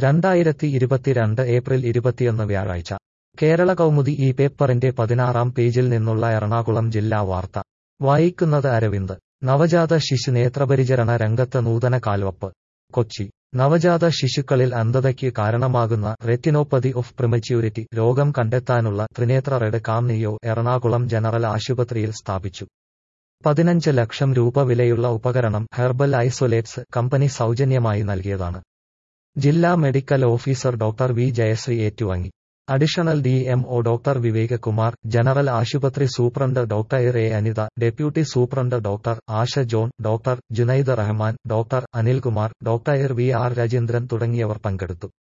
രണ്ടായിരത്തി ഇരുപത്തിരണ്ട് ഏപ്രിൽ ഇരുപത്തിയൊന്ന് വ്യാഴാഴ്ച കേരള കൗമുദി ഈ പേപ്പറിന്റെ പതിനാറാം പേജിൽ നിന്നുള്ള എറണാകുളം ജില്ലാ വാർത്ത വായിക്കുന്നത് അരവിന്ദ് നവജാത ശിശു നേത്രപരിചരണ രംഗത്ത് നൂതന കാൽവപ്പ് കൊച്ചി നവജാത ശിശുക്കളിൽ അന്ധതയ്ക്ക് കാരണമാകുന്ന റെറ്റിനോപ്പതി ഓഫ് പ്രിമച്യൂരിറ്റി രോഗം കണ്ടെത്താനുള്ള Trinetra red cam neo Ernakulam general ആശുപത്രിയിൽ സ്ഥാപിച്ചു പതിനഞ്ച് ലക്ഷം രൂപ വിലയുള്ള ഉപകരണം ഹെർബൽ ഐസൊലേറ്റ്സ് കമ്പനി സൗജന്യമായി നൽകിയതാണ് ജില്ലാ medical officer doctor V Jayashree ഏറ്റുവാങ്ങി additional D M O doctor Vivek Kumar general ആശുപത്രി superintendent doctor A Anitha deputy superintendent doctor Asha John doctor Junaid Rahman doctor Anilkumar doctor V R Rajendran തുടങ്ങിയവർ പങ്കെടുത്തു